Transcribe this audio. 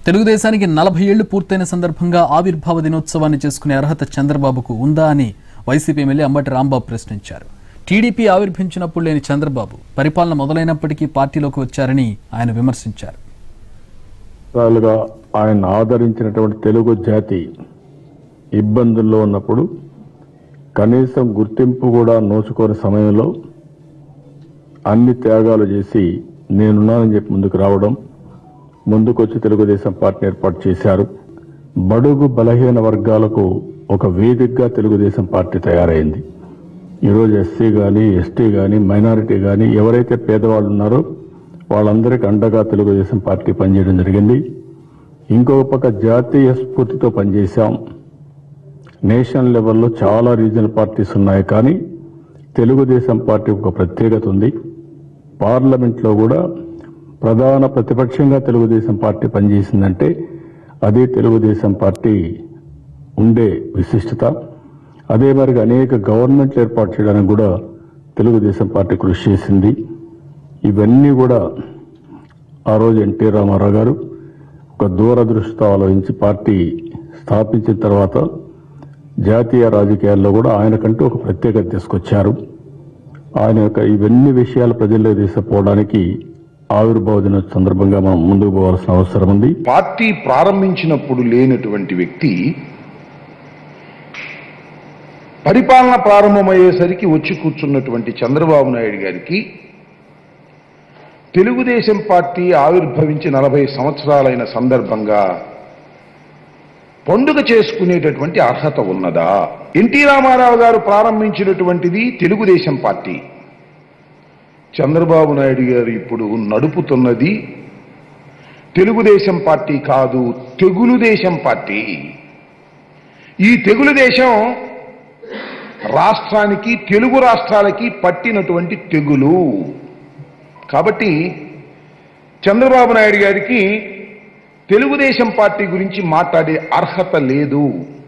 తెలుగుదేశానికి నలభై ఏళ్లు పూర్తయిన సందర్భంగా ఆవిర్భావ దినోత్సవాన్ని చేసుకునే అర్హత చంద్రబాబుకు ఉందా అని వైసీపీ ఎమ్మెల్యే అంబటి రాంబాబు ప్రశ్నించారు టీడీపీ ఆవిర్భించినప్పుడు లేని చంద్రబాబు పరిపాలన మొదలైనప్పటికీ పార్టీలోకి వచ్చారని ఆయన విమర్శించారు సంవత్సరాలుగా ఆయన ఆదరించినటువంటి తెలుగు జాతి ఇబ్బందుల్లో ఉన్నప్పుడు కనీసం గుర్తింపు కూడా నోచుకోని సమయంలో అన్ని త్యాగాలు చేసి నేనున్నానని చెప్పి ముందుకు రావడం ముందుకొచ్చి తెలుగుదేశం పార్టీ ఏర్పాటు చేశారు బడుగు బలహీన వర్గాలకు ఒక వేదికగా తెలుగుదేశం పార్టీ తయారైంది ఈరోజు ఎస్సీ కానీ ఎస్టీ కానీ మైనారిటీ కానీ ఎవరైతే పేదవాళ్ళు ఉన్నారో వాళ్ళందరికీ అండగా తెలుగుదేశం పార్టీ పనిచేయడం జరిగింది ఇంకొక పక్క జాతీయ స్ఫూర్తితో పనిచేశాం నేషనల్ లెవెల్లో చాలా రీజనల్ పార్టీస్ ఉన్నాయి కానీ తెలుగుదేశం పార్టీ ఒక ప్రత్యేకత ఉంది పార్లమెంట్లో కూడా ప్రధాన ప్రతిపక్షంగా తెలుగుదేశం పార్టీ పనిచేసిందంటే అదే తెలుగుదేశం పార్టీ ఉండే విశిష్టత అదే మరిగా అనేక గవర్నమెంట్లు ఏర్పాటు చేయడానికి కూడా తెలుగుదేశం పార్టీ కృషి చేసింది ఇవన్నీ కూడా ఆ రోజు ఎన్టీ రామారావు గారు ఒక దూరదృష్టితో ఆలోచించి పార్టీ స్థాపించిన తర్వాత జాతీయ రాజకీయాల్లో కూడా ఆయనకంటూ ఒక ప్రత్యేకత తీసుకొచ్చారు ఆయన యొక్క ఇవన్నీ విషయాలు ప్రజల్లో తీసుకుపోవడానికి ఆవిర్భావ దిన సందర్భంగా మనం ముందుకు పోవాల్సిన అవసరం ఉంది పార్టీ ప్రారంభించినప్పుడు లేనటువంటి వ్యక్తి పరిపాలన ప్రారంభమయ్యేసరికి వచ్చి కూర్చున్నటువంటి చంద్రబాబు నాయుడు గారికి తెలుగుదేశం పార్టీ ఆవిర్భవించి నలభై సంవత్సరాలైన సందర్భంగా పండుగ చేసుకునేటటువంటి అర్హత ఉన్నదా ఎన్టీ రామారావు గారు ప్రారంభించినటువంటిది తెలుగుదేశం పార్టీ చంద్రబాబు నాయుడు గారు ఇప్పుడు నడుపుతున్నది తెలుగుదేశం పార్టీ కాదు తెగులు దేశం పార్టీ ఈ తెగులు దేశం రాష్ట్రానికి తెలుగు రాష్ట్రాలకి పట్టినటువంటి తెగులు కాబట్టి చంద్రబాబు నాయుడు గారికి తెలుగుదేశం పార్టీ గురించి మాట్లాడే అర్హత లేదు